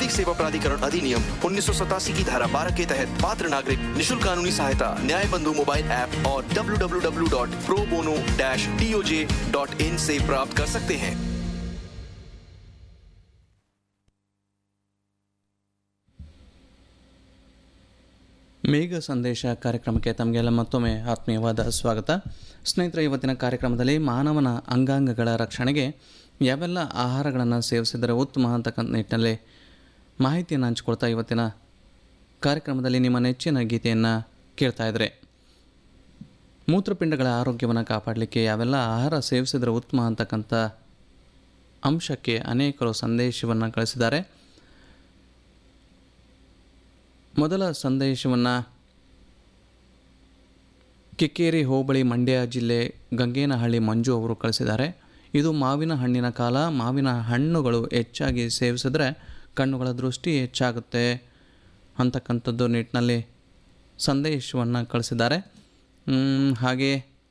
नागरिक सेवा प्राधिकरण अधिनियम उन्नीस की धारा 12 के तहत पात्र नागरिक निशुल्क कानूनी सहायता न्याय बंधु मोबाइल ऐप और www.probono-toj.in से प्राप्त कर सकते हैं ಮೇಘ ಸಂದೇಶ ಕಾರ್ಯಕ್ರಮಕ್ಕೆ ತಮಗೆಲ್ಲ ಮತ್ತೊಮ್ಮೆ ಆತ್ಮೀಯವಾದ ಸ್ವಾಗತ ಸ್ನೇಹಿತರೆ ಇವತ್ತಿನ ಕಾರ್ಯಕ್ರಮದಲ್ಲಿ ಮಾನವನ ಅಂಗಾಂಗಗಳ ರಕ್ಷಣೆಗೆ ಯಾವೆಲ್ಲ ಆಹಾರಗಳನ್ನು ಸೇವಿಸಿದರೆ ಉತ್ತಮ ಅಂತಕ್ಕಂಥ ನಿಟ್ಟಿನಲ್ಲಿ ಮಾಹಿತಿಯನ್ನು ಹಂಚ್ಕೊಳ್ತಾ ಇವತ್ತಿನ ಕಾರ್ಯಕ್ರಮದಲ್ಲಿ ನಿಮ್ಮ ನೆಚ್ಚಿನ ಗೀತೆಯನ್ನು ಕೇಳ್ತಾ ಇದ್ದಾರೆ ಮೂತ್ರಪಿಂಡಗಳ ಆರೋಗ್ಯವನ್ನು ಕಾಪಾಡಲಿಕ್ಕೆ ಯಾವೆಲ್ಲ ಆಹಾರ ಸೇವಿಸಿದರೆ ಉತ್ತಮ ಅಂತಕ್ಕಂಥ ಅಂಶಕ್ಕೆ ಅನೇಕರು ಸಂದೇಶವನ್ನು ಕಳಿಸಿದ್ದಾರೆ ಮೊದಲ ಸಂದೇಶವನ್ನು ಕಿಕ್ಕೇರಿ ಹೋಬಳಿ ಮಂಡ್ಯ ಜಿಲ್ಲೆ ಗಂಗೇನಹಳ್ಳಿ ಮಂಜು ಅವರು ಕಳಿಸಿದ್ದಾರೆ ಇದು ಮಾವಿನ ಹಣ್ಣಿನ ಕಾಲ ಮಾವಿನ ಹಣ್ಣುಗಳು ಹೆಚ್ಚಾಗಿ ಸೇವಿಸಿದ್ರೆ ಕಣ್ಣುಗಳ ದೃಷ್ಟಿ ಹೆಚ್ಚಾಗುತ್ತೆ ಅಂತಕ್ಕಂಥದ್ದು ನಿಟ್ಟಿನಲ್ಲಿ ಸಂದೇಶವನ್ನು ಕಳಿಸಿದ್ದಾರೆ ಮ್, ಹಾಗೆ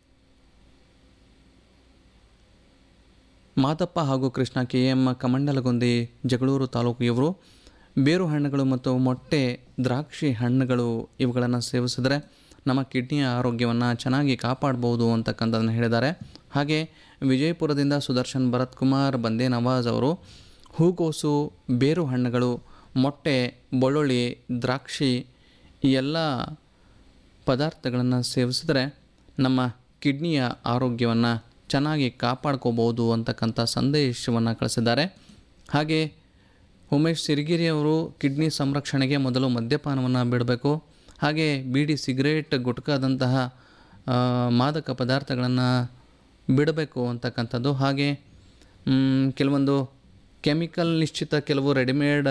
ಮಾದಪ್ಪ ಹಾಗೂ ಕೃಷ್ಣ ಕೆ ಎಂ ಕಮಂಡಲಗುಂದಿ ಜಗಳೂರು ತಾಲೂಕು ಇವರು ಬೇರು ಹಣ್ಣುಗಳು ಮತ್ತು ಮೊಟ್ಟೆ ದ್ರಾಕ್ಷಿ ಹಣ್ಣುಗಳು ಇವುಗಳನ್ನು ಸೇವಿಸಿದರೆ ನಮ್ಮ ಕಿಡ್ನಿಯ ಆರೋಗ್ಯವನ್ನು ಚೆನ್ನಾಗಿ ಕಾಪಾಡ್ಬೋದು ಅಂತಕ್ಕಂಥದ್ದನ್ನು ಹೇಳಿದ್ದಾರೆ ಹಾಗೆ ವಿಜಯಪುರದಿಂದ ಸುದರ್ಶನ್ ಭರತ್ ಕುಮಾರ್ ಬಂದೇ ನವಾಜ್ ಅವರು ಹೂಕೋಸು ಬೇರು ಹಣ್ಣುಗಳು ಮೊಟ್ಟೆ ಬೆಳ್ಳುಳ್ಳಿ ದ್ರಾಕ್ಷಿ ಈ ಎಲ್ಲ ಪದಾರ್ಥಗಳನ್ನು ಸೇವಿಸಿದ್ರೆ ನಮ್ಮ ಕಿಡ್ನಿಯ ಆರೋಗ್ಯವನ್ನು ಚೆನ್ನಾಗಿ ಕಾಪಾಡ್ಕೋಬೋದು ಅಂತಕ್ಕಂಥ ಸಂದೇಶವನ್ನು ಕಳಿಸಿದ್ದಾರೆ ಹಾಗೆ ಉಮೇಶ್ ಸಿರಿಗಿರಿ ಅವರು ಕಿಡ್ನಿ ಸಂರಕ್ಷಣೆಗೆ ಮೊದಲು ಮದ್ಯಪಾನವನ್ನು ಬಿಡಬೇಕು ಹಾಗೆ ಬೀಡಿ ಸಿಗರೇಟ್ ಗುಟ್ಕಾದಂತಹ ಆ, ಮಾದಕ ಪದಾರ್ಥಗಳನ್ನು ಬಿಡಬೇಕು ಅಂತಕ್ಕಂಥದ್ದು ಹಾಗೆ ಮ್, ಕೆಲವೊಂದು ಕೆಮಿಕಲ್ ನಿಶ್ಚಿತ ಕೆಲವು ರೆಡಿಮೇಡ್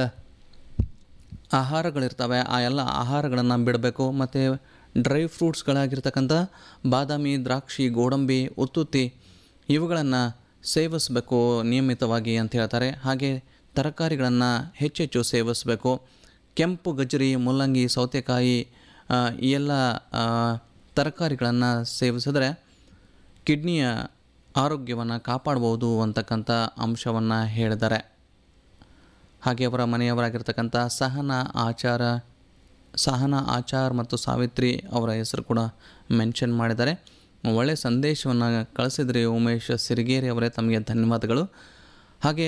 ಆಹಾರಗಳಿರ್ತವೆ ಆ ಎಲ್ಲ ಆಹಾರಗಳನ್ನು ಬಿಡಬೇಕು ಮತ್ತು ಡ್ರೈ ಫ್ರೂಟ್ಸ್ಗಳಾಗಿರ್ತಕ್ಕಂಥ ಬಾದಾಮಿ ದ್ರಾಕ್ಷಿ ಗೋಡಂಬಿ ಉತ್ತುತ್ತಿ ಇವುಗಳನ್ನು ಸೇವಿಸಬೇಕು ನಿಯಮಿತವಾಗಿ ಅಂತ ಹೇಳ್ತಾರೆ ಹಾಗೆ ತರಕಾರಿಗಳನ್ನು ಹೆಚ್ಚೆಚ್ಚು ಸೇವಿಸಬೇಕು ಕೆಂಪು ಗಜರಿ ಮುಲ್ಲಂಗಿ ಸೌತೆಕಾಯಿ ಆ, ಈ ಎಲ್ಲ ತರಕಾರಿಗಳನ್ನು ಸೇವಿಸಿದ್ರೆ ಕಿಡ್ನಿಯ ಆರೋಗ್ಯವನ್ನು ಕಾಪಾಡ್ಬೋದು ಅಂತಕ್ಕಂಥ ಅಂಶವನ್ನು ಹೇಳಿದ್ದಾರೆ ಹಾಗೆ ಅವರ ಮನೆಯವರಾಗಿರ್ತಕ್ಕಂಥ ಸಹನ ಆಚಾರ ಸಹನ ಆಚಾರ್ ಮತ್ತು ಸಾವಿತ್ರಿ ಅವರ ಹೆಸರು ಕೂಡ ಮೆನ್ಷನ್ ಮಾಡಿದ್ದಾರೆ ಒಳ್ಳೆಯ ಸಂದೇಶವನ್ನು ಕಳಿಸಿದ್ರಿ ಉಮೇಶ್ ಸಿರಿಗೇರಿ ಅವರೇ ತಮಗೆ ಧನ್ಯವಾದಗಳು ಹಾಗೆ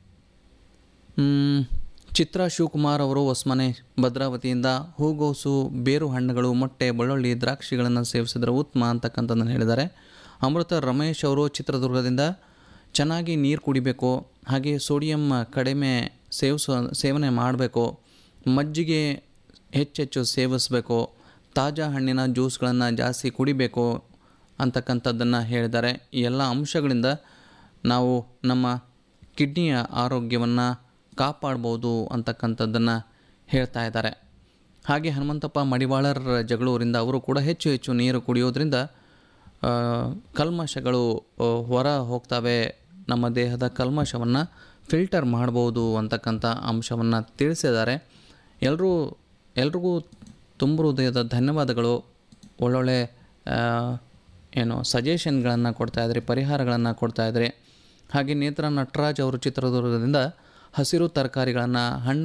ಮ್, ಚಿತ್ರಾ ಶಿವಕುಮಾರ್ ಅವರು ಹೊಸ್ಮನೆ ಭದ್ರಾವತಿಯಿಂದ ಹೂಗೋಸು ಬೇರು ಹಣ್ಣುಗಳು ಮೊಟ್ಟೆ ಬೆಳ್ಳುಳ್ಳಿ ದ್ರಾಕ್ಷಿಗಳನ್ನು ಸೇವಿಸಿದ್ರೆ ಉತ್ತಮ ಅಂತಕ್ಕಂಥದ್ದನ್ನು ಹೇಳಿದ್ದಾರೆ ಅಮೃತ ರಮೇಶ್ ಅವರು ಚಿತ್ರದುರ್ಗದಿಂದ ಚೆನ್ನಾಗಿ ನೀರು ಕುಡಿಬೇಕು ಹಾಗೆ ಸೋಡಿಯಂ ಕಡಿಮೆ ಸೇವಿಸೋ ಸೇವನೆ ಮಾಡಬೇಕು ಮಜ್ಜಿಗೆ ಹೆಚ್ಚೆಚ್ಚು ಸೇವಿಸಬೇಕು ತಾಜಾ ಹಣ್ಣಿನ ಜ್ಯೂಸ್ಗಳನ್ನು ಜಾಸ್ತಿ ಕುಡಿಬೇಕು ಅಂತಕ್ಕಂಥದ್ದನ್ನು ಹೇಳಿದ್ದಾರೆ ಈ ಎಲ್ಲ ಅಂಶಗಳಿಂದ ನಾವು ನಮ್ಮ ಕಿಡ್ನಿಯ ಆರೋಗ್ಯವನ್ನು ಕಾಪಾಡ್ಬೋದು ಅಂತಕ್ಕಂಥದ್ದನ್ನು ಹೇಳ್ತಾ ಇದ್ದಾರೆ ಹಾಗೆ ಹನುಮಂತಪ್ಪ ಮಡಿವಾಳರ್ ಜಗಳೂರಿಂದ ಅವರು ಕೂಡ ಹೆಚ್ಚು ಹೆಚ್ಚು ನೀರು ಕುಡಿಯೋದ್ರಿಂದ ಆ, ಕಲ್ಮಶಗಳು ಆ, ಹೊರ ಹೋಗ್ತವೆ ನಮ್ಮ ದೇಹದ ಕಲ್ಮಶವನ್ನು ಫಿಲ್ಟರ್ ಮಾಡ್ಬೋದು ಅಂತಕ್ಕಂಥ ಅಂಶವನ್ನು ತಿಳಿಸಿದ್ದಾರೆ ಎಲ್ಲರೂ ಎಲ್ರಿಗೂ ತುಂಬ ಹೃದಯದ ಧನ್ಯವಾದಗಳು ಒಳ್ಳೊಳ್ಳೆ ಆ, ಏನು ಸಜೆಷನ್ಗಳನ್ನು ಕೊಡ್ತಾಯಿದ್ರಿ ಪರಿಹಾರಗಳನ್ನು ಕೊಡ್ತಾಯಿದ್ರಿ ಹಾಗೆ ನೇತ್ರ ನಟರಾಜ್ ಅವರು ಚಿತ್ರದುರ್ಗದಿಂದ ಹಸಿರು ತರಕಾರಿಗಳನ್ನು ಹಣ್ಣು